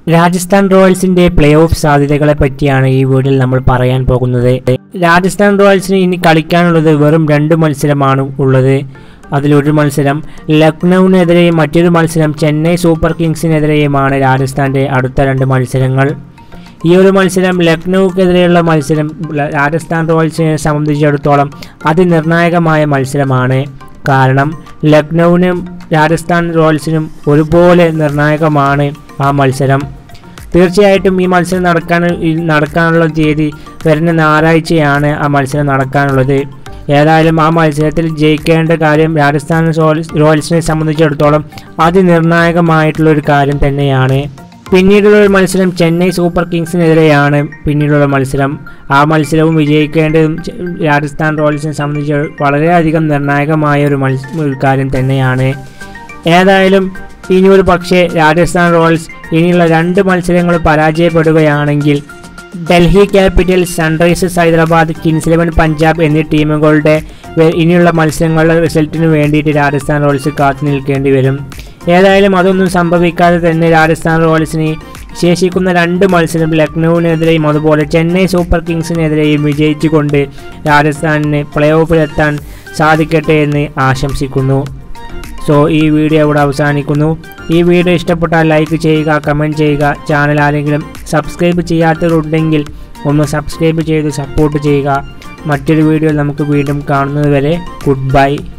Rajasthan റോയൽസിന്റെ play off സാധ്യതകളെ പറ്റിയാണ് ഈ വീഡിയോയിൽ നമ്മൾ പറയാൻ പോകുന്നത് രാജസ്ഥാൻ റോയൽസിന് ഇനി കളിക്കാനുള്ളത് വെറും രണ്ട് മത്സരമാണ് ഉള്ളത് അതിലൊരു മത്സരം ലക്നൌവിനെതിരെയും മറ്റൊരു മത്സരം ചെന്നൈ സൂപ്പർ കിങ്സിനെതിരെയുമാണ് രാജസ്ഥാന്റെ അടുത്ത രണ്ട് മത്സരങ്ങൾ ഈ ഒരു മത്സരം ലക്നൌക്കെതിരെയുള്ള മത്സരം ല- രാജസ്ഥാൻ റോയൽസിനെ സംബന്ധിച്ചിടത്തോളം അതിനിർണായകമായ മത്സരമാണ് കാരണം ലക്നൌവിനും രാജസ്ഥാൻ റോയൽസിനും ഒരുപോലെ നിർണായകമാണ് ആ മത്സരം തീർച്ചയായിട്ടും ഈ മത്സരം നടക്കാൻ ഈ നടക്കാനുള്ള തീയതി വരുന്ന ഞായറാഴ്ചയാണ് ആ മത്സരം നടക്കാനുള്ളത് ഏതായാലും ആ മത്സരത്തിൽ ജയിക്കേണ്ട കാര്യം രാജസ്ഥാൻ റോയൽസ് റോയൽസിനെ സംബന്ധിച്ചിടത്തോളം അതിനിർണായകമായിട്ടുള്ള ഒരു കാര്യം തന്നെയാണ് പിന്നീടുള്ള ഒരു മത്സരം ചെന്നൈ സൂപ്പർ കിങ്സിനെതിരെയാണ് പിന്നീടുള്ള മത്സരം ആ മത്സരവും വിജയിക്കേണ്ടതും ചെ- രാജസ്ഥാൻ റോയൽസിനെ സംബന്ധിച്ച് വളരെയധികം നിർണായകമായ ഒരു മത്സ ഒരു കാര്യം തന്നെയാണ് ഏതായാലും ഇനി ഒരു പക്ഷേ രാജസ്ഥാൻ റോയൽസ് ഇനിയുള്ള രണ്ട് മത്സരങ്ങൾ പരാജയപ്പെടുകയാണെങ്കിൽ Delhi Capitals Sunrisers Hyderabad Kings Eleven Punjab എന്നീ ടീമുകളുടെ വെ- ഇനിയുള്ള മത്സരങ്ങളുടെ റിസൾട്ടിന് വേണ്ടിയിട്ട് രാജസ്ഥാൻ റോയൽസ് കാത്തു നിൽക്കേണ്ടി വരും ഏതായാലും അതൊന്നും സംഭവിക്കാതെ തന്നെ രാജസ്ഥാൻ റോയൽസിന് ശേഷിക്കുന്ന രണ്ട് മത്സരം ലക്നൌവിനെതിരെയും അതുപോലെ ചെന്നൈ സൂപ്പർ കിങ്സിനെതിരെയും വിജയിച്ചുകൊണ്ട് രാജസ്ഥാനിന് പ്ലേ ഓഫിലെത്താൻ സാധിക്കട്ടെ എന്ന് ആശംസിക്കുന്നു സോ ഈ വീഡിയോ ഇവിടെ അവസാനിക്കുന്നു ഈ വീഡിയോ ഇഷ്ടപ്പെട്ടാൽ ലൈക്ക് ചെയ്യുക കമൻറ്റ് ചെയ്യുക ചാനൽ ആരെങ്കിലും സബ്സ്ക്രൈബ് ചെയ്യാത്തവരുണ്ടെങ്കിൽ ഒന്ന് സബ്സ്ക്രൈബ് ചെയ്ത് സപ്പോർട്ട് ചെയ്യുക മറ്റൊരു വീഡിയോയിൽ നമുക്ക് വീണ്ടും കാണുന്നത് വരെ ഗുഡ് ബൈ